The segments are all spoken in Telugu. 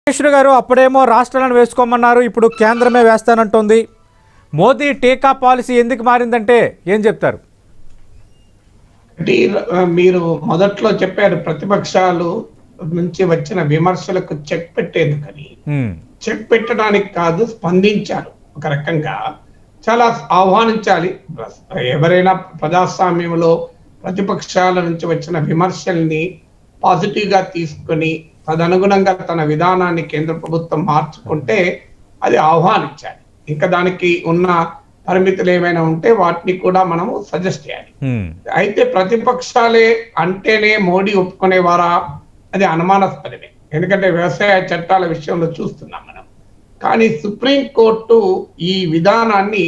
నాగేశ్వర గారు అప్పుడేమో రాష్ట్రాలను వేసుకోమన్నారు ఇప్పుడు కేంద్రమే వేస్తానంటోంది మోదీ టీకా పాలసీ ఎందుకు మారిందంటే ఏం చెప్తారు అంటే ఈ- మీరు మొదట్లో చెప్పారు ప్రతిపక్షాలు నుంచి వచ్చిన విమర్శలకు చెక్ పెట్టేందుకని ఉమ్, చెక్ పెట్టడానికి కాదు స్పందించారు ఒక రకంగా చాలా ఆహ్వానించాలి ఎవరైనా ప్రజాస్వామ్యంలో ప్రతిపక్షాల నుంచి వచ్చిన విమర్శల్ని పాజిటివ్ గా తీసుకొని తదనుగుణంగా తన విధానాన్ని కేంద్ర ప్రభుత్వం మార్చుకుంటే అది ఆహ్వానించాలి ఇంకా దానికి ఉన్న పరిమితులు ఏమైనా ఉంటే వాటిని కూడా మనము సజెస్ట్ చేయాలి ఉమ్, అయితే ప్రతిపక్షాలే అంటేనే మోడీ ఒప్పుకునేవారా అది అనుమానాస్పదమే ఎందుకంటే వ్యవసాయ చట్టాల విషయంలో చూస్తున్నాం మనం కానీ సుప్రీం కోర్టు ఈ విధానాన్ని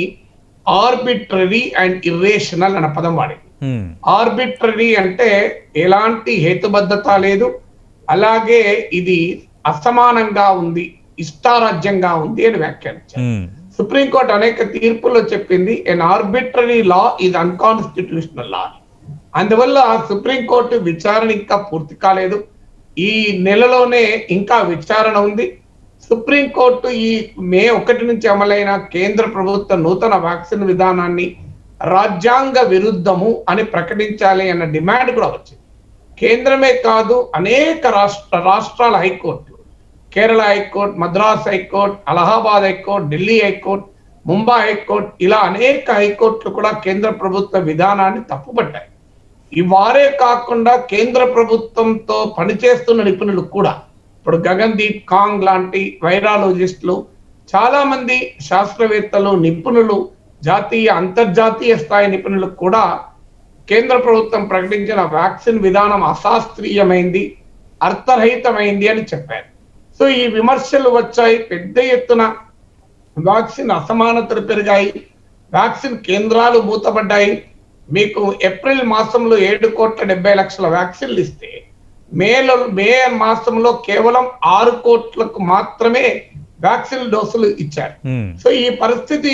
ఆర్బిట్రరీ అండ్ ఇర్రేషనల్ అన్న పదం వాడింది ఉమ్, ఆర్బిట్రరీ అంటే ఎలాంటి హేతుబద్ధత లేదు అలాగే ఇది అసమానంగా ఉంది ఇష్టారాజ్యంగా ఉంది అని వ్యాఖ్యానించారు ఉమ్, సుప్రీంకోర్టు అనేక తీర్పుల్లో చెప్పింది ఎన్ ఆర్బిట్రరీ లా ఇది అన్కాన్స్టిట్యూషనల్ లా అందువల్ల సుప్రీంకోర్టు విచారణ ఇంకా పూర్తి కాలేదు ఈ నెలలోనే ఇంకా విచారణ ఉంది సుప్రీంకోర్టు ఈ మే ఒకటి నుంచి అమలైన కేంద్ర ప్రభుత్వ నూతన వ్యాక్సిన్ విధానాన్ని రాజ్యాంగ విరుద్ధము అని ప్రకటించాలి అన్న డిమాండ్ కూడా వచ్చింది కేంద్రమే కాదు అనేక రాష్ట్ర రాష్ట్రాల high court Kerala high court Madras high court Allahabad high court Delhi high court Mumbai high court ఇలా అనేక హైకోర్టులు కూడా కేంద్ర ప్రభుత్వ విధానాన్ని తప్పుపట్టాయి ఈ వారే కాకుండా కేంద్ర ప్రభుత్వంతో పనిచేస్తున్న నిపుణులు కూడా ఇప్పుడు గగన్దీప్ కాంగ్ లాంటి వైరాలజిస్టులు చాలా మంది శాస్త్రవేత్తలు నిపుణులు జాతీయ అంతర్జాతీయ స్థాయి నిపుణులు కూడా కేంద్ర ప్రభుత్వం ప్రకటించిన వ్యాక్సిన్ విధానం అశాస్త్రీయమైంది అర్థరహితమైంది అని చెప్పారు సో ఈ విమర్శలు వచ్చాయి పెద్ద ఎత్తున వ్యాక్సిన్ అసమానతలు పెరిగాయి వ్యాక్సిన్ కేంద్రాలు మూతపడ్డాయి మీకు ఏప్రిల్ మాసంలో ఏడు కోట్ల డెబ్బై లక్షల వ్యాక్సిన్లు ఇస్తే మేలో మే మాసంలో కేవలం ఆరు కోట్లకు మాత్రమే వ్యాక్సిన్ డోసులు ఇచ్చారు ఉమ్, సో ఈ పరిస్థితి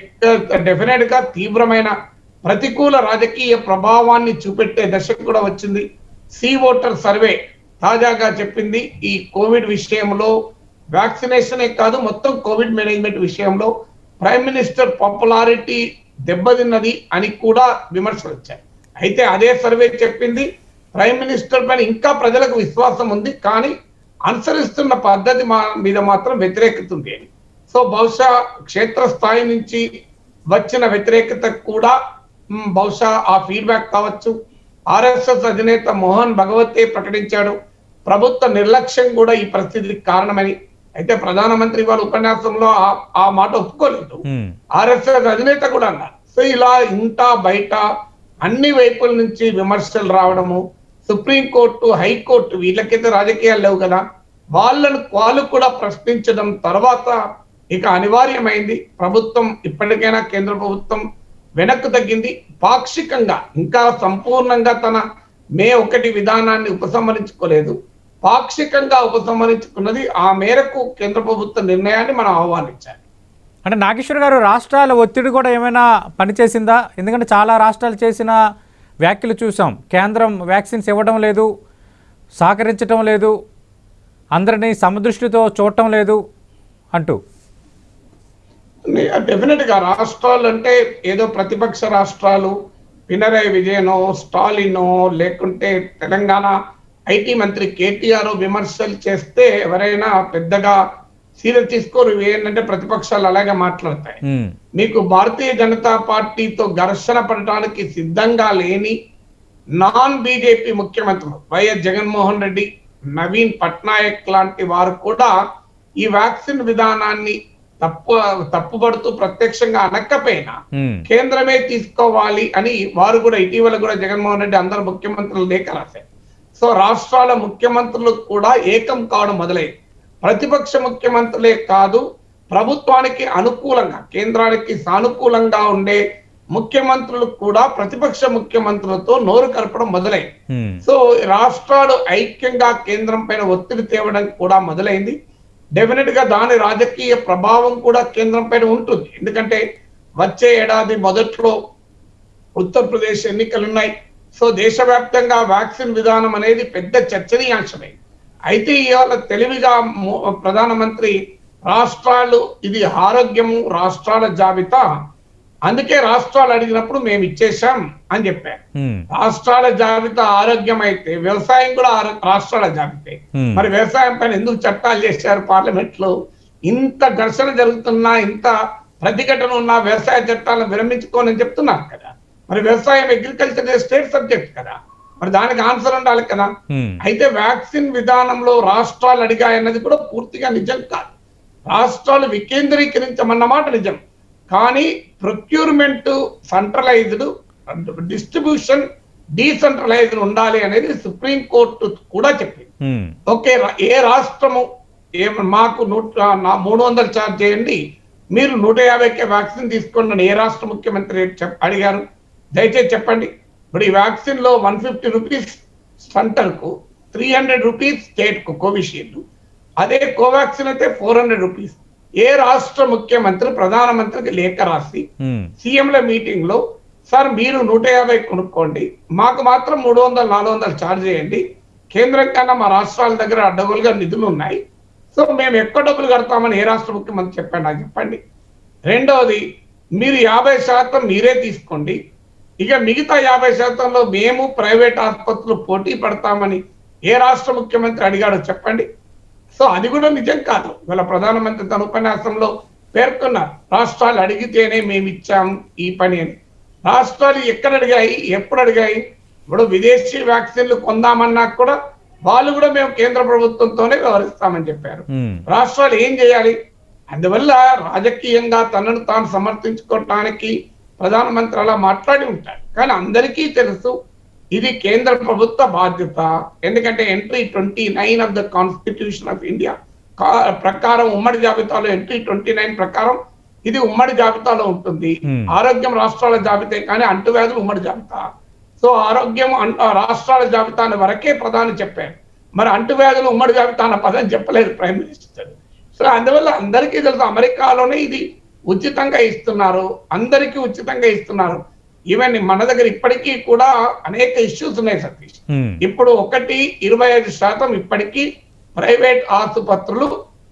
డెఫినెట్ గా తీవ్రమైన ప్రతికూల రాజకీయ ప్రభావాన్ని చూపెట్టే దశకు కూడా వచ్చింది సి ఓటర్ సర్వే తాజాగా చెప్పింది ఈ కోవిడ్ విషయంలో వ్యాక్సినేషనే కాదు మొత్తం కోవిడ్ మేనేజ్మెంట్ విషయంలో ప్రైమ్ మినిస్టర్ పాపులారిటీ దెబ్బతిన్నది అని కూడా విమర్శలు వచ్చాయి అయితే అదే సర్వే చెప్పింది ప్రైమ్ మినిస్టర్ పైన ఇంకా ప్రజలకు విశ్వాసం ఉంది కానీ అనుసరిస్తున్న పద్ధతి మా- మీద మాత్రం వ్యతిరేకత ఉంది అని సో బహుశా క్షేత్రస్థాయి నుంచి వచ్చిన వ్యతిరేకత కూడా మ్, బహుశా ఆ ఫీడ్బ్యాక్ కావచ్చు ఆర్ఎస్ఎస్ అధినేత మోహన్ భగవతే ప్రకటించాడు ప్రభుత్వ నిర్లక్ష్యం కూడా ఈ పరిస్థితికి కారణమని అయితే ప్రధానమంత్రి వారి ఉపన్యాసంలో ఆ- ఆ మాట ఒప్పుకోలేదు ఉమ్, ఆర్ఎస్ఎస్ అధినేత కూడా అన్నారు సో ఇలా ఇంట బయట అన్ని వైపుల నుంచి విమర్శలు రావడము సుప్రీంకోర్టు హైకోర్టు వీళ్ళకైతే రాజకీయాలు లేవు కదా వాళ్ళను వాళ్ళు కూడా ప్రశ్నించడం తర్వాత ఇక అనివార్యమైంది ప్రభుత్వం ఇప్పటికైనా కేంద్ర ప్రభుత్వం వెనక్కు తగ్గింది పాక్షికంగా ఇంకా సంపూర్ణంగా తన మే ఒకటి విధానాన్ని ఉపసంహరించుకోలేదు పాక్షికంగా ఉపసంహరించుకున్నది ఆ మేరకు కేంద్ర ప్రభుత్వ నిర్ణయాన్ని మనం ఆహ్వానించాలి అంటే నాగేశ్వర గారు రాష్ట్రాల ఒత్తిడి కూడా ఏమైనా పనిచేసిందా ఎందుకంటే చాలా రాష్ట్రాలు చేసిన వ్యాఖ్యలు చూసాం కేంద్రం వ్యాక్సిన్స్ ఇవ్వడం లేదు సహకరించడం లేదు అందరినీ సమదృష్టితో చూడటం లేదు అంటూ డెఫినెట్ గా రాష్ట్రాలు అంటే ఏదో ప్రతిపక్ష రాష్ట్రాలు పినరయ్ విజయనో స్టాలినో లేకుంటే తెలంగాణ ఐటీ మంత్రి కేటీఆర్ విమర్శలు చేస్తే ఎవరైనా పెద్దగా సీరియస్ తీసుకోరు ఇవి ఏంటంటే ప్రతిపక్షాలు అలాగే మాట్లాడతాయి ఉమ్, మీకు భారతీయ జనతా పార్టీతో ఘర్షణ పడటానికి సిద్ధంగా లేని నాన్ బీజేపీ ముఖ్యమంత్రులు వైఎస్ జగన్మోహన్ రెడ్డి నవీన్ పట్నాయక్ లాంటి వారు కూడా ఈ వ్యాక్సిన్ విధానాన్ని తప్పు తప్పుపడుతూ ప్రత్యక్షంగా అనకపోయినా ఉమ్, కేంద్రమే తీసుకోవాలి అని వారు కూడా ఇటీవల కూడా జగన్మోహన్ రెడ్డి అందరు ముఖ్యమంత్రులు లేఖ రాశారు సో రాష్ట్రాల ముఖ్యమంత్రులు కూడా ఏకం కావడం మొదలైంది ప్రతిపక్ష ముఖ్యమంత్రులే కాదు ప్రభుత్వానికి అనుకూలంగా కేంద్రానికి సానుకూలంగా ఉండే ముఖ్యమంత్రులు కూడా ప్రతిపక్ష ముఖ్యమంత్రులతో నోరు కలపడం మొదలైంది ఉమ్, సో రాష్ట్రాలు ఐక్యంగా కేంద్రం పైన ఒత్తిడి తేవడం కూడా మొదలైంది డెఫినెట్ గా దాని రాజకీయ ప్రభావం కూడా కేంద్రం పైన ఉంటుంది ఎందుకంటే వచ్చే ఏడాది మొదట్లో ఉత్తరప్రదేశ్ ఎన్నికలు ఉన్నాయి సో దేశవ్యాప్తంగా వ్యాక్సిన్ విధానం అనేది పెద్ద చర్చనీయాంశమైంది అయితే ఇవాళ తెలివిగా మో- ప్రధానమంత్రి రాష్ట్రాలు ఇది ఆరోగ్యము రాష్ట్రాల జాబితా అందుకే రాష్ట్రాలు అడిగినప్పుడు మేము ఇచ్చేసాం అని చెప్పారు ఉమ్, రాష్ట్రాల జాబితా ఆరోగ్యం అయితే వ్యవసాయం కూడా ఆరో- రాష్ట్రాల జాబితే Hmm. మరి వ్యవసాయం పైన ఎందుకు చట్టాలు చేశారు పార్లమెంట్ లో ఇంత ఘర్షణ జరుగుతున్నా ఇంత ప్రతిఘటన ఉన్న వ్యవసాయ చట్టాలను విరమించుకోనని చెప్తున్నారు కదా మరి వ్యవసాయం అగ్రికల్చర్ స్టేట్ సబ్జెక్ట్ కదా మరి దానికి ఆన్సర్ ఉండాలి కదా ఉమ్, అయితే వ్యాక్సిన్ విధానంలో రాష్ట్రాలు అడిగాయన్నది కూడా పూర్తిగా నిజం కాదు రాష్ట్రాలు వికేంద్రీకరించమన్నమాట నిజం కానీ ప్రొక్యూర్మెంట్ సెంట్రలైజ్డ్ డిస్ట్రిబ్యూషన్ డీసెంట్రలైజ్డ్ ఉండాలి అనేది సుప్రీం కోర్టు కూడా చెప్పింది ఉమ్, ఓకే రా- ఏ రాష్ట్రము ఏ మాకు నూట నా మూడు వందలు ఛార్జ్ చేయండి మీరు నూట యాభైకే వ్యాక్సిన్ తీసుకోండి అని ఏ రాష్ట్ర ముఖ్యమంత్రి చెప్ అడిగారు దయచేసి చెప్పండి ఇప్పుడు ఈ వ్యాక్సిన్ లో వన్ ఫిఫ్టీ రూపీస్ సెంటర్ కు త్రీ హండ్రెడ్ రూపీస్ స్టేట్ కు కోవిషీల్డ్ అదే కోవాక్సిన్ అయితే ఫోర్ హండ్రెడ్ రూపీస్ ఏ రాష్ట్ర ముఖ్యమంత్రి ప్రధానమంత్రికి లేఖ రాసి ఉమ్, సీఎంల మీటింగ్ లో సార్ మీరు నూట యాభై కొనుక్కోండి మాకు మాత్రం మూడు వందలు నాలుగు వందలు ఛార్జ్ చేయండి కేంద్రం కన్నా మా రాష్ట్రాల దగ్గర అడ్డగోలుగా నిధులు ఉన్నాయి సో మేము ఎక్కువ డబ్బులు కడతామని ఏ రాష్ట్ర ముఖ్యమంత్రి చెప్పండి నాకు చెప్పండి రెండవది మీరు యాభై శాతం మీరే తీసుకోండి ఇక మిగతా యాభై శాతంలో మేము ప్రైవేట్ ఆసుపత్రులు పోటీ పడతామని ఏ రాష్ట్ర ముఖ్యమంత్రి అడిగాడో చెప్పండి సో అది కూడా నిజం కాదు ఇవాళ ప్రధానమంత్రి తన ఉపన్యాసంలో పేర్కొన్నారు రాష్ట్రాలు అడిగితేనే మేము ఇచ్చాం ఈ పని అని రాష్ట్రాలు ఎక్కడ అడిగాయి ఎప్పుడు అడిగాయి ఇప్పుడు విదేశీ వ్యాక్సిన్లు కొందామన్నా కూడా వాళ్ళు కూడా మేము కేంద్ర ప్రభుత్వంతోనే వ్యవహరిస్తామని చెప్పారు ఉమ్, రాష్ట్రాలు ఏం చేయాలి అందువల్ల రాజకీయంగా తనను తాను సమర్థించుకోవటానికి ప్రధానమంత్రి అలా మాట్లాడి ఉంటాడు కానీ అందరికీ తెలుసు ఇది కేంద్ర ప్రభుత్వ బాధ్యత ఎందుకంటే entry twenty nine of the constitution of India ప్రకారం ఉమ్మడి జాబితాలో ఎంట్రీ ట్వంటీ నైన్ ప్రకారం ఇది ఉమ్మడి జాబితాలో ఉంటుంది Hmm. ఆరోగ్యం రాష్ట్రాల జాబితే కానీ అంటువ్యాధులు ఉమ్మడి జాబితా సో ఆరోగ్యం అన్- ఆ రాష్ట్రాల జాబితాను వరకే ప్రధాని చెప్పారు మరి అంటువ్యాధులు ఉమ్మడి జాబితా అన్న పదం చెప్పలేదు ప్రైమ్ మినిస్టర్ సో అందువల్ల అందరికీ తెలుసు అమెరికాలోనే ఇది ఉచితంగా ఇస్తున్నారు అందరికీ ఉచితంగా ఇస్తున్నారు ఈవెన్ మన దగ్గర ఇప్పటికీ కూడా అనేక ఇష్యూస్ ఉన్నాయి సతీష్ ఉమ్, ఇప్పుడు ఒకటి ఇరవై ఐదు శాతం ఇప్పటికీ ప్రైవేట్ ఆసుపత్రులు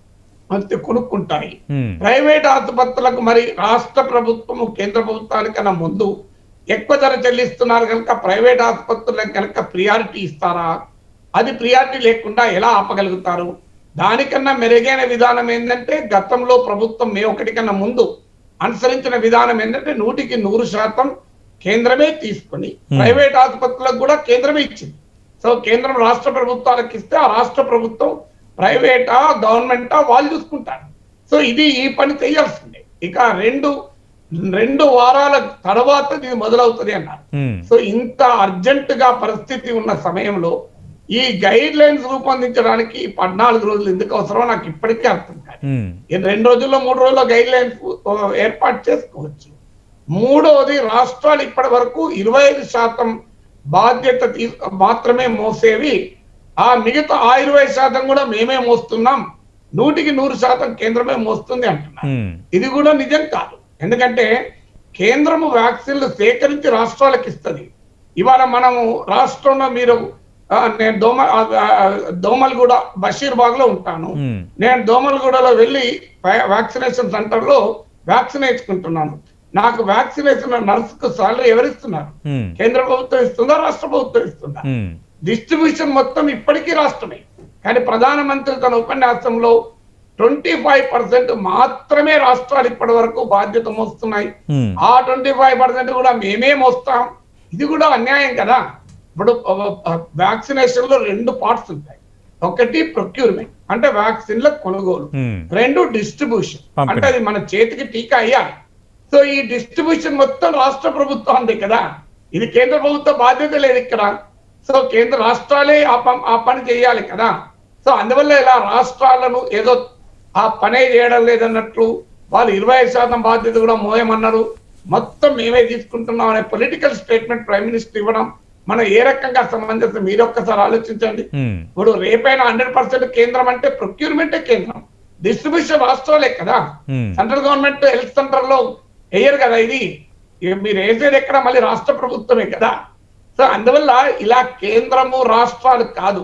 అంతే కొనుక్కుంటాయి ఉమ్, ప్రైవేట్ ఆసుపత్రులకు మరి రాష్ట్ర ప్రభుత్వము కేంద్ర ప్రభుత్వానికన్నా ముందు ఎక్కువ ధర చెల్లిస్తున్నారు కనుక ప్రైవేట్ ఆసుపత్రులకు కనుక ప్రియారిటీ ఇస్తారా అది ప్రియారిటీ లేకుండా ఎలా ఆపగలుగుతారు దానికన్నా మెరుగైన విధానం ఏంటంటే గతంలో ప్రభుత్వం మే ఒకటి కన్నా ముందు అనుసరించిన విధానం ఏంటంటే నూటికి నూరు శాతం కేంద్రమే తీసుకుని ప్రైవేట్ ఆసుపత్రులకు కూడా కేంద్రమే ఇచ్చింది సో కేంద్రం రాష్ట్ర ప్రభుత్వాలకు ఇస్తే ఆ రాష్ట్ర ప్రభుత్వం ప్రైవేటా గవర్నమెంటా వాళ్ళు చూసుకుంటారు సో ఇది ఈ పని చేయాల్సిందే ఇక రెండు రెండు వారాల తర్వాత ఇది మొదలవుతుంది అన్నారు ఉమ్, సో ఇంత అర్జెంట్ గా పరిస్థితి ఉన్న సమయంలో ఈ గైడ్ లైన్స్ రూపొందించడానికి పద్నాలుగు రోజులు ఎందుకు అవసరమో నాకు ఇప్పటికీ అర్థం కాదు ఉమ్, ఈ రెండు రోజుల్లో మూడు రోజుల్లో గైడ్ లైన్స్ ఏర్పాటు చేసుకోవచ్చు మూడవది రాష్ట్రాలు ఇప్పటి వరకు ఇరవై ఐదు శాతం బాధ్యత తీ- మాత్రమే మోసేవి ఆ మిగతా ఆ ఇరవై శాతం కూడా మేమే మోస్తున్నాం నూటికి నూరు శాతం కేంద్రమే మోస్తుంది అంటున్నారు ఉమ్, ఇది కూడా నిజం కాదు ఎందుకంటే కేంద్రము వ్యాక్సిన్లు సేకరించి రాష్ట్రాలకు ఇస్తుంది ఇవాళ మనము రాష్ట్రంలో మీరు ఆ, నేను దోమ ఆ, ఆ, దోమలగూడ బషీర్బాగ్ లో ఉంటాను ఉమ్, నేను దోమలగూడలో వెళ్ళి వ్యా- వ్యాక్సినేషన్ సెంటర్ లో వ్యాక్సిన్ వేసుకుంటున్నాను నాకు వ్యాక్సినేషన్ నర్స్ కు సాలరీ ఎవరిస్తున్నారు ఉమ్, కేంద్ర ప్రభుత్వం ఇస్తుందా రాష్ట్ర ప్రభుత్వం ఇస్తుందా ఉమ్, డిస్ట్రిబ్యూషన్ మొత్తం ఇప్పటికీ రాష్ట్రమే కానీ ప్రధానమంత్రి తన ఉపన్యాసంలో ట్వంటీ ఫైవ్ పర్సెంట్ మాత్రమే రాష్ట్రాలు ఇప్పటి వరకు బాధ్యత మోస్తున్నాయి ఉమ్, ఆ ట్వంటీ ఫైవ్ పర్సెంట్ కూడా మేమే మోస్తాం ఇది కూడా అన్యాయం కదా ఇప్పుడు వ్యాక్సినేషన్ లో రెండు పార్ట్స్ ఉంటాయి ఒకటి ప్రొక్యూర్మెంట్ అంటే వ్యాక్సిన్ల కొనుగోలు ఉమ్, రెండు డిస్ట్రిబ్యూషన్ పంపిణీ. అంటే అది మన చేతికి టీకా అయ్యాలి సో ఈ డిస్ట్రిబ్యూషన్ మొత్తం రాష్ట్ర ప్రభుత్వం కదా ఇది కేంద్ర ప్రభుత్వ బాధ్యత లేదు ఇక్కడ సో కేంద్ర రాష్ట్రాలే ఆ ప- ఆ పని చేయాలి కదా సో అందువల్ల ఇలా రాష్ట్రాలను ఏదో ఆ పనే చేయడం లేదన్నట్లు వాళ్ళు ఇరవై ఐదు శాతం బాధ్యత కూడా మోయమన్నారు మొత్తం మేమే తీసుకుంటున్నాం అనే పొలిటికల్ స్టేట్మెంట్ ప్రైమ్ మినిస్టర్ ఇవ్వడం మనం ఏ రకంగా సమంజసం మీరు ఒక్కసారి ఆలోచించండి ఉమ్, ఇప్పుడు రేపైనా హండ్రెడ్ పర్సెంట్ కేంద్రం అంటే ప్రొక్యూర్మెంటే కేంద్రం డిస్ట్రిబ్యూషన్ రాష్ట్రాలే కదా ఉమ్, సెంట్రల్ గవర్నమెంట్ హెల్త్ సెంటర్ లో వేయరు కదా ఇది ఇక మీరు వేసేది ఎక్కడ మళ్ళీ రాష్ట్ర ప్రభుత్వమే కదా సో అందువల్ల ఇలా కేంద్రము రాష్ట్రాలు కాదు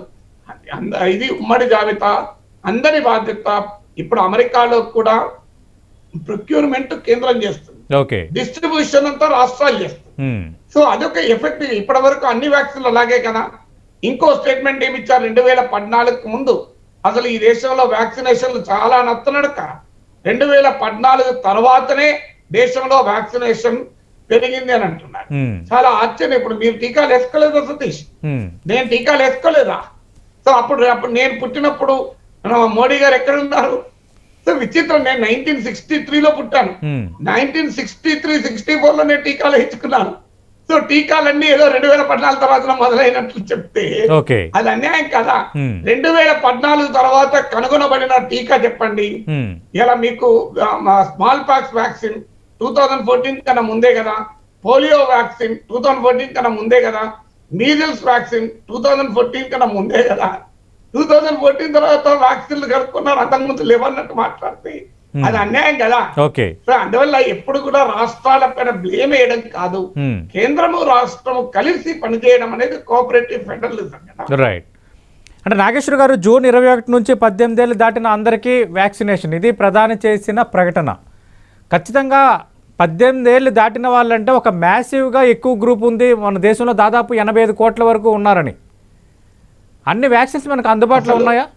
అంద- ఇది ఉమ్మడి జాబితా అందరి బాధ్యత ఇప్పుడు అమెరికాలో కూడా ప్రొక్యూర్మెంట్ కేంద్రం చేస్తుంది ఓకే డిస్ట్రిబ్యూషన్ అంతా రాష్ట్రాలు చేస్తుంది ఉమ్, సో అదొక ఎఫెక్ట్ ఇప్పటి వరకు అన్ని వ్యాక్సిన్లు అలాగే కదా ఇంకో స్టేట్మెంట్ ఏమి ఇచ్చారు రెండు వేల పద్నాలుగు ముందు అసలు ఈ దేశంలో వ్యాక్సినేషన్లు చాలా నత్తనడక రెండు వేల పద్నాలుగు తర్వాతనే దేశంలో వ్యాక్సినేషన్ పెరిగింది అని అంటున్నారు ఉమ్, చాలా ఆశ్చర్యం ఇప్పుడు మీరు టీకాలు వేసుకోలేదా సతీష్ ఉమ్, నేను టీకాలు వేసుకోలేదా సో అప్పుడు అప్పుడు నేను పుట్టినప్పుడు మన మోడీ గారు ఎక్కడ ఉన్నారు సో విచిత్రం నేను నైన్టీన్ సిక్స్టీ త్రీలో పుట్టాను ఉమ్, nineteen sixty three sixty four లో నేను టీకాలు వేయించుకున్నాను సో టీకాలన్నీ ఏదో రెండు వేల పద్నాలుగు తర్వాత మొదలైనట్లు చెప్తే ఓకే అది అన్యాయం కదా Hmm. రెండు వేల పద్నాలుగు తర్వాత కనుగొనబడిన టీకా చెప్పండి ఉమ్, ఇలా మీకు smallpox vaccine two thousand fourteen కన్నా ముందే కదా polio vaccine two thousand fourteen కన్నా ముందే కదా measles vaccine two thousand fourteen కన్నా ముందే కదా టూ థౌజండ్ ఫోర్టీన్ తర్వాత వ్యాక్సిన్లు కనుక్కున్నారు అంతకుముందు లేవన్నట్టు మాట్లాడితే Hmm. అది అన్యాయం కదా ఓకే సో అందువల్ల ఎప్పుడు కూడా రాష్ట్రాల పైన బ్లేమ్ వేయడం కాదు ఉమ్, కేంద్రము రాష్ట్రము కలిసి పనిచేయడం అనేది కోఆపరేటివ్ ఫెడరలిజం కదా రైట్ అంటే నాగేశ్వర్ గారు జూన్ ఇరవై ఒకటి నుంచి పద్దెనిమిది ఏళ్ళు దాటిన అందరికీ వ్యాక్సినేషన్ ఇది ప్రధాని చేసిన ప్రకటన ఖచ్చితంగా పద్దెనిమిది ఏళ్ళు దాటిన వాళ్ళంటే ఒక మ్యాసివ్గా ఎక్కువ గ్రూప్ ఉంది మన దేశంలో దాదాపు ఎనభై ఐదు కోట్ల వరకు ఉన్నారని అన్ని వ్యాక్సిన్స్ మనకు అందుబాటులో అసలు- ఉన్నాయా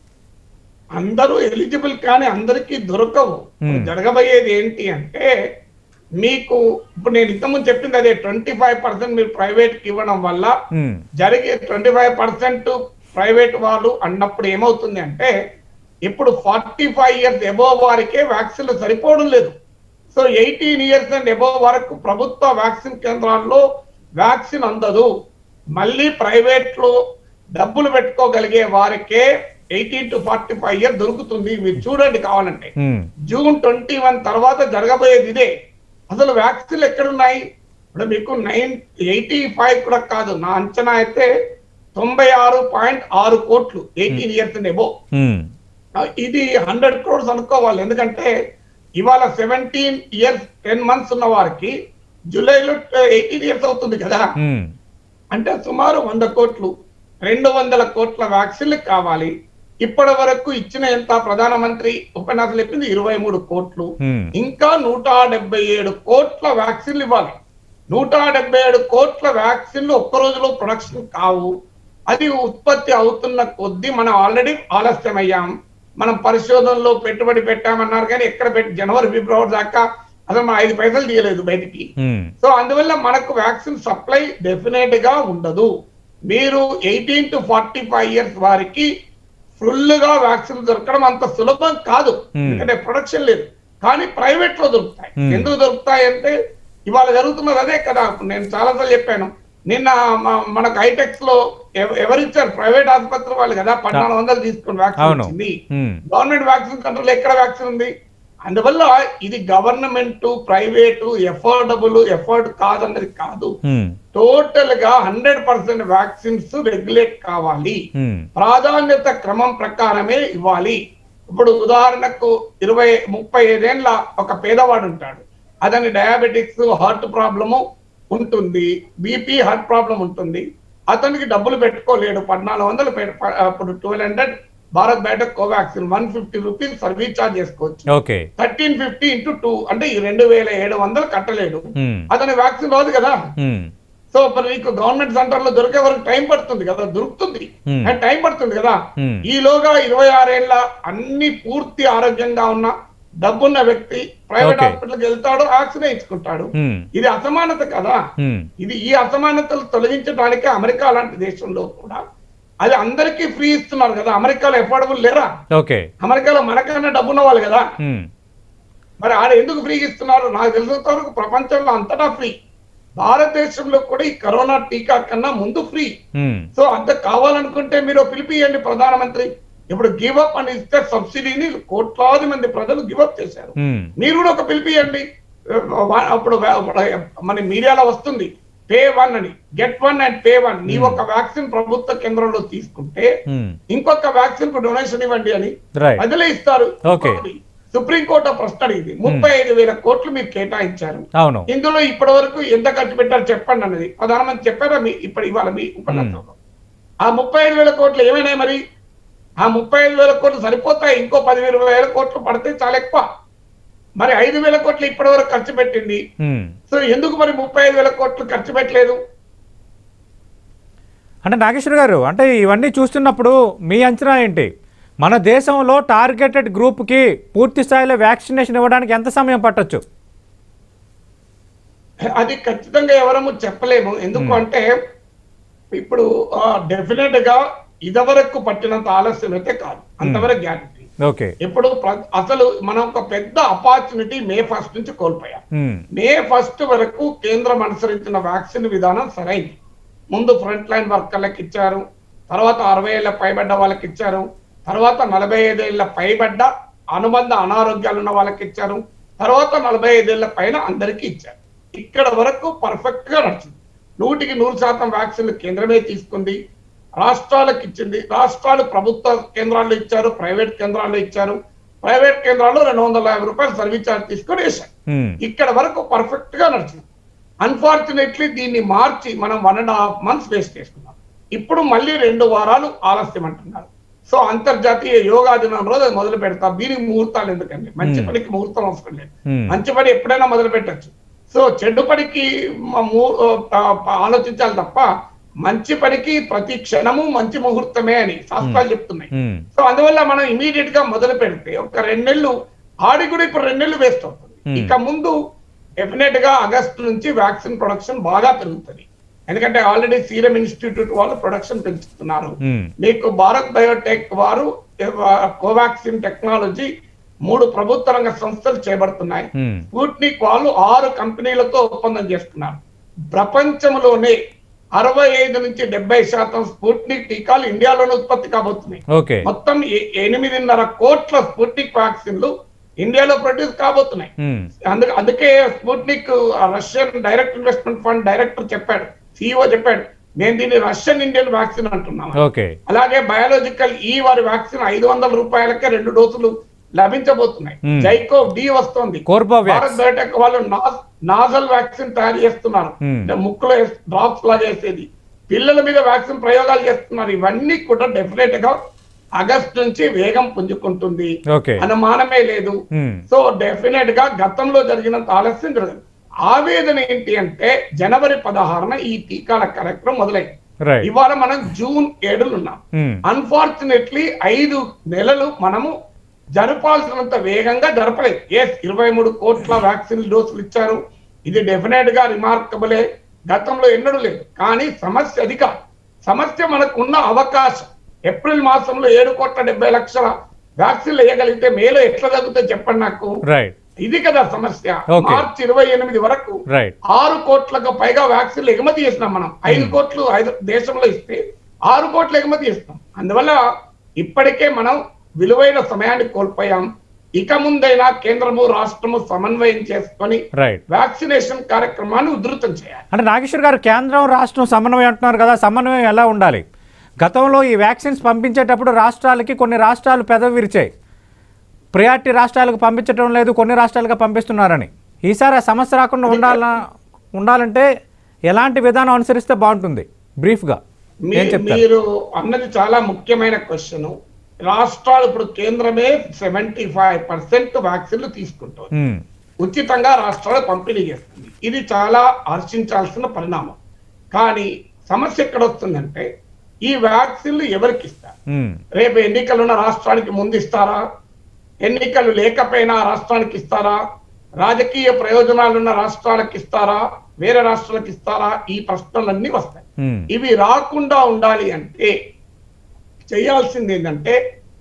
అందరూ ఎలిజిబుల్ కానీ అందరికీ దొరకవు ఇప్పుడు Hmm. జరగబోయేది ఏంటి అంటే మీకు ఇప్పుడు నేను ఇంతకుముందు చెప్పింది అదే ట్వంటీ ఫైవ్ పర్సెంట్ మీరు ప్రైవేట్ కి ఇవ్వడం వల్ల ఉమ్, జరిగే ట్వంటీ ఫైవ్ పర్సెంట్ ప్రైవేట్ వాళ్ళు అన్నప్పుడు ఏమవుతుంది అంటే ఇప్పుడు ఫార్టీ ఫైవ్ ఇయర్స్ ఎబోవ్ వారికే వ్యాక్సిన్లు సరిపోవడం లేదు so eighteen years and above వరకు ప్రభుత్వ వ్యాక్సిన్ కేంద్రాల్లో వ్యాక్సిన్ అందదు మళ్ళీ ప్రైవేట్ లో డబ్బులు పెట్టుకోగలిగే వారికే eighteen to forty five year దొరుకుతుంది మీరు చూడండి కావాలంటే ఉమ్, జూన్ ట్వంటీ వన్ తర్వాత జరగబోయేది ఇదే అసలు వ్యాక్సిన్లు ఎక్కడున్నాయి ఇప్పుడు మీకు నైన్ ఎయిటీ ఫైవ్ కూడా కాదు నా అంచనా అయితే తొంభై ఆరు పాయింట్ ఆరు కోట్లు ఎయిటీన్ ఇయర్స్ ఎబో ఉమ్, ఇది హండ్రెడ్ క్రోడ్స్ అనుకోవాలి ఎందుకంటే ఇవాళ సెవెంటీన్ ఇయర్స్ టెన్ మంత్స్ ఉన్న వారికి జూలైలో ఎయిటీన్ ఇయర్స్ అవుతుంది కదా ఉమ్, అంటే సుమారు వంద కోట్లు రెండు వందల కోట్ల వ్యాక్సిన్లు కావాలి ఇప్పటి వరకు ఇచ్చిన ఎంత ప్రధానమంత్రి ఉపన్యాసం చెప్పింది ఇరవై మూడు కోట్లు ఉమ్, ఇంకా నూట డెబ్బై ఏడు కోట్ల వ్యాక్సిన్లు ఇవ్వాలి నూట డెబ్బై ఏడు కోట్ల వ్యాక్సిన్లు ఒక్క రోజులో ప్రొడక్షన్ కావు అది ఉత్పత్తి అవుతున్న కొద్దీ మనం ఆల్రెడీ ఆలస్యం అయ్యాం మనం పరిశోధనలో పెట్టుబడి పెట్టామన్నారు కానీ ఎక్కడ పెట్టి జనవరి ఫిబ్రవరి దాకా అసలు మనం ఐదు పైసలు తీయలేదు బయటికి ఉమ్, సో అందువల్ల మనకు వ్యాక్సిన్ సప్లై డెఫినెట్ గా ఉండదు మీరు eighteen to forty five years వారికి ఫుల్ గా వ్యాక్సిన్ దొరకడం అంత సులభం కాదు Hmm. ఎందుకంటే ప్రొడక్షన్ లేదు కానీ ప్రైవేట్ లో దొరుకుతాయి Hmm. ఎందుకు దొరుకుతాయి అంటే ఇవాళ జరుగుతున్నది అదే కదా నేను చాలాసార్లు చెప్పాను నిన్న మ- మనకు హైటెక్స్ లో ఎవ- ఎవరిచ్చారు ప్రైవేట్ ఆసుపత్రి వాళ్ళు కదా పద్నాలుగు వందలు తీసుకుని వ్యాక్సిన్ అవును ఇచ్చింది ఉమ్, గవర్నమెంట్ వ్యాక్సిన్ కంట్రోల్ ఎక్కడ వ్యాక్సిన్ ఉంది అందువల్ల ఇది గవర్నమెంట్ ప్రైవేటు ఎఫోర్డబుల్ ఎఫోర్డ్ కాదన్నది కాదు ఉమ్, టోటల్ గా హండ్రెడ్ పర్సెంట్ వ్యాక్సిన్స్ రెగ్యులేట్ కావాలి ఉమ్, ప్రాధాన్యత క్రమం ప్రకారమే ఇవ్వాలి ఇప్పుడు ఉదాహరణకు ఇరవై ముప్పై ఐదేళ్ల ఒక పేదవాడు ఉంటాడు అతని డయాబెటిక్స్ హార్ట్ ప్రాబ్లము ఉంటుంది బీపీ హార్ట్ ప్రాబ్లం ఉంటుంది అతనికి డబ్బులు పెట్టుకోలేడు పద్నాలుగు వందలు పె- ప- అప్పుడు twelve hundred Bharat Biotech Covaxin one fifty rupees service charge చేసుకోవచ్చు okay thirteen fifty into two అంటే ఈ రెండు వేల ఏడు వందలు కట్టలేడు ఉమ్, అతని వ్యాక్సిన్ రాదు కదా ఉమ్, సో మరి నీకు గవర్నమెంట్ సెంటర్ లో దొరికే వరకు టైం పడుతుంది కదా దొరుకుతుంది Hmm. కానీ టైం పడుతుంది కదా Hmm. ఈలోగా ఇరవై ఆరేళ్ల అన్ని పూర్తి ఆరోగ్యంగా ఉన్న డబ్బున్న వ్యక్తి ప్రైవేట్ Okay. హాస్పిటల్కి వెళ్తాడు వ్యాక్సిన్ వేయించుకుంటాడు ఉమ్, ఇది అసమానత కదా ఉమ్, ఇది ఈ అసమానతలు తొలగించడానికే అమెరికా లాంటి దేశంలో కూడా అది అందరికీ ఫ్రీ ఇస్తున్నారు కదా అమెరికాలో ఎఫోర్డబుల్ లేరా ఓకే అమెరికాలో మనకన్నా డబ్బున్న వాళ్ళు కదా ఉమ్, మరి ఆడ ఎందుకు ఫ్రీగా ఇస్తున్నారు నాకు తెలిసినంత వరకు ప్రపంచంలో అంతటా ఫ్రీ భారతదేశంలో కూడా ఈ కరోనా టీకా కన్నా ముందు ఫ్రీ ఉమ్, సో అంత కావాలనుకుంటే మీరు పిలిపియండి ప్రధానమంత్రి ఇప్పుడు గివ్ అప్ అని ఇస్తే సబ్సిడీని కోట్లాది మంది ప్రజలు గివ్ అప్ చేశారు ఉమ్, మీరు కూడా ఒక పిలిపియండి వా- అప్పుడు వా- మన మీడియాలో వస్తుంది పే వన్ అని get one and pay one నీ ఒక వ్యాక్సిన్ ప్రభుత్వ కేంద్రంలో తీసుకుంటే ఉమ్, ఇంకొక వ్యాక్సిన్ కు డొనేషన్ ఇవ్వండి అని రైట్ ప్రజలే ఇస్తారు Okay. సుప్రీంకోర్టు ప్రశ్న అడిగింది ముప్పై ఐదు వేల కోట్లు మీరు కేటాయించారు అవును ఇందులో ఇప్పటి వరకు ఎంత ఖర్చు పెట్టారు చెప్పండి అన్నది ప్రధానమంత్రి చెప్పారా మీ ఇప్పుడు ఇవాళ మీ ఉపన్యాసంలో ఆ ముప్పై ఐదు వేల కోట్లు ఏమైనాయి మరి ఆ ముప్పై ఐదు వేల కోట్లు సరిపోతాయి ఇంకో పదివేల వేల కోట్లు పడితే చాలా ఎక్కువ మరి ఐదు వేల కోట్లు ఇప్పటి వరకు ఖర్చు పెట్టింది ఉమ్. సో ఎందుకు మరి ముప్పై ఐదు వేల కోట్లు ఖర్చు పెట్టలేదు అంటే నాగేశ్వర్ గారు అంటే ఇవన్నీ చూస్తున్నప్పుడు మీ అంచనా ఏంటి మన దేశంలో టార్గెటెడ్ గ్రూప్కి పూర్తి స్థాయిలో వ్యాక్సినేషన్ ఇవ్వడానికి ఎంత సమయం పట్టొచ్చు అది ఖచ్చితంగా ఎవరము చెప్పలేము ఎందుకు అంటే ఇప్పుడు డెఫినెట్ గా ఇదివరకు పట్టినంత ఆలస్యం అయితే కాదు అంతవరకు గ్యారంటీ ఓకే ఇప్పుడు ప్ర- అసలు మనం ఒక పెద్ద అపార్చునిటీ మే ఫస్ట్ నుంచి కోల్పోయాం ఉమ్. మే ఫస్ట్ వరకు కేంద్రం అనుసరించిన వ్యాక్సిన్ విధానం సరైంది ముందు ఫ్రంట్ లైన్ వర్కర్లకు ఇచ్చారు తర్వాత అరవై ఏళ్ళ పైబడ్డ వాళ్ళకి ఇచ్చారు తర్వాత నలభై ఐదేళ్ల పైబడ్డ అనుబంధ అనారోగ్యాలు ఉన్న వాళ్ళకి ఇచ్చారు తర్వాత నలభై ఐదేళ్ల పైన అందరికీ ఇచ్చారు ఇక్కడ వరకు పర్ఫెక్ట్ గా నడిచింది నూటికి నూరు శాతం వ్యాక్సిన్లు కేంద్రమే తీసుకుంది రాష్ట్రాలకు ఇచ్చింది రాష్ట్రాలు ప్రభుత్వ కేంద్రాల్లో ఇచ్చారు ప్రైవేట్ కేంద్రాల్లో ఇచ్చారు ప్రైవేట్ కేంద్రాల్లో రెండు వందల యాభై రూపాయలు సర్వీస్ ఛార్జ్ తీసుకొని వేశారు ఉమ్. ఇక్కడ వరకు పర్ఫెక్ట్ గా నడిచింది అన్ఫార్చునేట్లీ దీన్ని మార్చి మనం one and half months waste చేసుకున్నాం ఇప్పుడు మళ్ళీ రెండు వారాలు ఆలస్యం అంటున్నారు సో అంతర్జాతీయ యోగా దినం రోజు అది మొదలు పెడతాం దీనికి ముహూర్తాలు ఎందుకండి మంచి Hmm. పనికి ముహూర్తం అవసరం లేదు Hmm. మంచి పని ఎప్పుడైనా మొదలు పెట్టచ్చు సో చెడ్డు పనికి మ- ము- ఆ, ఆలోచించాలి తప్ప మంచి పనికి ప్రతి క్షణము మంచి ముహూర్తమే అని శాస్త్రాలు చెప్తున్నాయి ఉమ్. సో అందువల్ల మనం ఇమీడియట్ గా మొదలు పెడితే ఒక రెండు నెలలు ఆడి కూడా ఇప్పుడు రెండు నెలలు వేస్ట్ అవుతుంది Hmm. ఇక ముందు డెఫినెట్ గా ఆగస్టు నుంచి వ్యాక్సిన్ ప్రొడక్షన్ బాగా పెరుగుతుంది ఎందుకంటే ఆల్రెడీ సీరం ఇన్స్టిట్యూట్ వాళ్ళు ప్రొడక్షన్ పెంచుతున్నారు ఉమ్. మీకు భారత్ బయోటెక్ వారు కోవాక్సిన్ టెక్నాలజీ మూడు ప్రభుత్వ రంగ సంస్థలు చేపడుతున్నాయి ఉమ్. స్పూట్నిక్ వాళ్ళు ఆరు కంపెనీలతో ఒప్పందం చేస్తున్నారు ప్రపంచంలోనే అరవై ఐదు నుంచి డెబ్బై శాతం స్పూట్నిక్ టీకాలు ఇండియాలోనే ఉత్పత్తి కాబోతున్నాయి ఓకే మొత్తం ఎ- ఎనిమిదిన్నర కోట్ల స్పుట్నిక్ వ్యాక్సిన్లు ఇండియాలో ప్రొడ్యూస్ కాబోతున్నాయి ఉమ్. అందుకే అందుకే స్పుట్నిక్ ఆ Russian direct investment fund director చెప్పాడు సిఇఓ చెప్పాడు నేను దీన్ని రష్యన్ ఇండియన్ వ్యాక్సిన్ అంటున్నాను ఓకే అలాగే బయాలజికల్ ఈ వారి వ్యాక్సిన్ ఐదు వందల రూపాయలకే రెండు డోసులు లభించబోతున్నాయి Hmm. జైకో డి వస్తోంది కోర్బోవాక్స్. భారత్ బయోటెక్ వాళ్ళు నాజల్ వ్యాక్సిన్ తయారు చేస్తున్నారు Hmm. అంటే ముక్కులో డ్రాప్స్ లాగా వేసేది పిల్లల మీద వ్యాక్సిన్ ప్రయోగాలు చేస్తున్నారు ఇవన్నీ కూడా డెఫినెట్ గా ఆగస్ట్ నుంచి వేగం పుంజుకుంటుంది ఓకే అనుమానమే లేదు ఉమ్. సో డెఫినెట్ గా గతంలో జరిగినంత ఆలస్యం జరగదు ఆవేదన ఏంటి అంటే జనవరి పదహారున ఈ టీకాల కార్యక్రమం మొదలైంది రైట్ ఇవాళ మనం జూన్ ఏడులు ఉన్నాం ఉమ్. అన్ఫార్చునేట్లీ ఐదు నెలలు మనము జరపాల్సినంత వేగంగా జరపలేదు ఎస్ ఇరవై మూడు కోట్ల వ్యాక్సిన్ డోసులు ఇచ్చారు ఇది డెఫినెట్ గా రిమార్కబులే గతంలో ఎన్నడూ లేదు కానీ సమస్య అది కాదు సమస్య మనకున్న అవకాశం ఏప్రిల్ మాసంలో ఏడు కోట్ల డెబ్బై లక్షల వ్యాక్సిన్లు వేయగలిగితే మేలో ఎట్లా తగ్గుతుంది చెప్పండి నాకు రైట్ ఇది కదా సమస్య Okay. మార్చి ఇరవై ఎనిమిది వరకు రైట్ ఆరు కోట్లకు పైగా వ్యాక్సిన్లు ఎగుమతి చేసినాం మనం ఐదు కోట్లు ఐదు దేశంలో ఇస్తే ఆరు కోట్లు ఎగుమతి చేస్తాం అందువల్ల ఇప్పటికే మనం విలువైన సమయాన్ని కోల్పోయాం ఇక ముందైనా కేంద్రము రాష్ట్రము సమన్వయం చేసుకొని రైట్ వ్యాక్సినేషన్ కార్యక్రమాన్ని ఉధృతం చేయాలి అంటే నాగేశ్వర్ గారు కేంద్రం రాష్ట్రం సమన్వయం అంటున్నారు కదా సమన్వయం ఎలా ఉండాలి గతంలో ఈ వ్యాక్సిన్స్ పంపించేటప్పుడు రాష్ట్రాలకి కొన్ని రాష్ట్రాలు పెదవి విరిచాయి ప్రియారిటీ రాష్ట్రాలకు పంపించడం లేదు కొన్ని రాష్ట్రాలుగా పంపిస్తున్నారని ఈసారి ఆ సమస్య రాకుండా ఉండాల ఉండాలంటే ఎలాంటి విధానం అనుసరిస్తే బాగుంటుంది బ్రీఫ్గా మీ- ఏం చెప్తారు మీరు అన్నది చాలా ముఖ్యమైన క్వశ్చన్ రాష్ట్రాలు ఇప్పుడు కేంద్రమే సెవెంటీ ఫైవ్ పర్సెంట్ వ్యాక్సిన్లు తీసుకుంటుంది ఉమ్, ఉచితంగా రాష్ట్రాలకు పంపిణీ చేస్తుంది ఇది చాలా హర్షించాల్సిన పరిణామం కానీ సమస్య ఎక్కడ వస్తుందంటే ఈ వ్యాక్సిన్లు ఎవరికి ఇస్తారు ఉమ్, రేపు ఎన్నికలు ఉన్న రాష్ట్రానికి ముందు ఇస్తారా ఎన్నికలు లేకపోయినా రాష్ట్రానికి ఇస్తారా రాజకీయ ప్రయోజనాలున్న రాష్ట్రాలకు ఇస్తారా వేరే రాష్ట్రాలకు ఇస్తారా ఈ ప్రశ్నలన్నీ వస్తాయి ఉమ్, ఇవి రాకుండా ఉండాలి అంటే చేయాల్సింది ఏంటంటే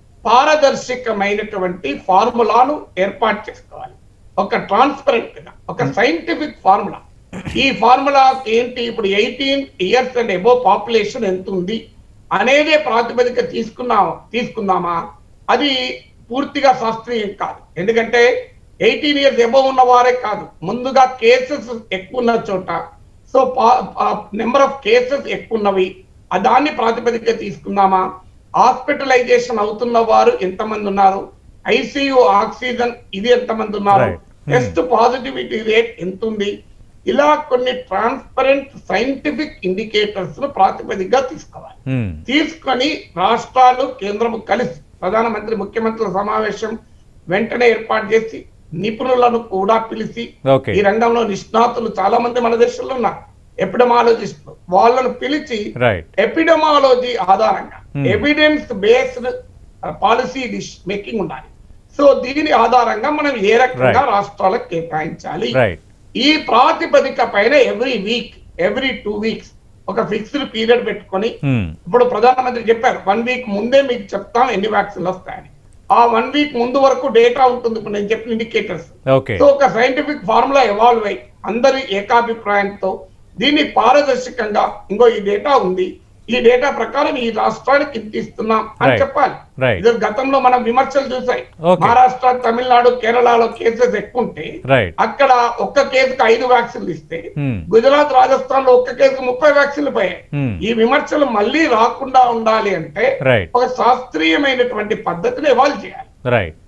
పారదర్శకమైనటువంటి ఫార్ములాను ఏర్పాటు చేసుకోవాలి ఒక ట్రాన్స్పరెంట్ గా ఒక సైంటిఫిక్ ఫార్ములా ఈ ఫార్ములా ఏంటి ఇప్పుడు eighteen years and above population ఎంత ఉంది అనేదే ప్రాతిపదిక తీసుకున్నాం తీసుకుందామా అది పూర్తిగా శాస్త్రీయం కాదు ఎందుకంటే ఎయిటీన్ ఇయర్స్ ఎబో ఉన్న వారే కాదు ముందుగా కేసెస్ ఎక్కువ ఉన్న చోట సో నెంబర్ ఆఫ్ కేసెస్ ఎక్కువ ఉన్నవి ఆ దాన్ని ప్రాతిపదిక తీసుకుందామా హాస్పిటలైజేషన్ అవుతున్న వారు ఎంతమంది ఉన్నారు ఐసీయూ ఆక్సిజన్ ఇది ఎంతమంది ఉన్నారు Right. Hmm. Test positivity rate ఎంత ఉంది ఇలా కొన్ని ట్రాన్స్పరెంట్ సైంటిఫిక్ ఇండికేటర్స్ ను ప్రాతిపదికగా తీసుకోవాలి ఉమ్, తీసుకొని రాష్ట్రాలు కేంద్రము కలిసి ప్రధానమంత్రి ముఖ్యమంత్రుల సమావేశం వెంటనే ఏర్పాటు చేసి నిపుణులను కూడా పిలిచి ఓకే ఈ రంగంలో నిష్ణాతులు చాలా మంది మన దేశంలో ఉన్నారు ఎపిడమాలజిస్టులు వాళ్ళను పిలిచి రైట్ ఎపిడమాలజీ ఆధారంగా Hmm. Evidence based policy making ఉండాలి సో దీని ఆధారంగా మనం ఏ రకంగా Right. రాష్ట్రాలకు కేటాయించాలి రైట్ ఈ ప్రాతిపదిక పైన every week every two weeks ఒక ఫిక్స్డ్ పీరియడ్ పెట్టుకొని ఉమ్, ఇప్పుడు ప్రధానమంత్రి చెప్పారు వన్ వీక్ ముందే మీకు చెప్తాం ఎన్ని వ్యాక్సిన్లు వస్తాయని ఆ వన్ వీక్ ముందు వరకు డేటా ఉంటుంది ఇప్పుడు నేను చెప్పిన ఇండికేటర్స్ ఓకే సో ఒక సైంటిఫిక్ ఫార్ములా ఎవాల్వ్ అయ్యి అందరి ఏకాభిప్రాయంతో దీన్ని పారదర్శకంగా ఇంకో ఈ డేటా ఉంది ఈ డేటా ప్రకారం ఈ రాష్ట్రానికి ఇంత ఇస్తున్నాం అని Right. చెప్పాలి Right. ఇది గతంలో మనం విమర్శలు చూసాయి Okay. మహారాష్ట్ర తమిళనాడు కేరళలో కేసెస్ ఎక్కువ ఉంటే రైట్ అక్కడ ఒక్క కేసుకు ఐదు వ్యాక్సిన్లు ఇస్తే Hmm. గుజరాత్ రాజస్థాన్ లో ఒక్క కేసుకు ముప్పై వ్యాక్సిన్లు పోయాయి Hmm. ఈ విమర్శలు మళ్ళీ రాకుండా ఉండాలి అంటే రైట్ ఒక శాస్త్రీయమైనటువంటి పద్ధతిని ఎవాల్వ్ చేయాలి రైట్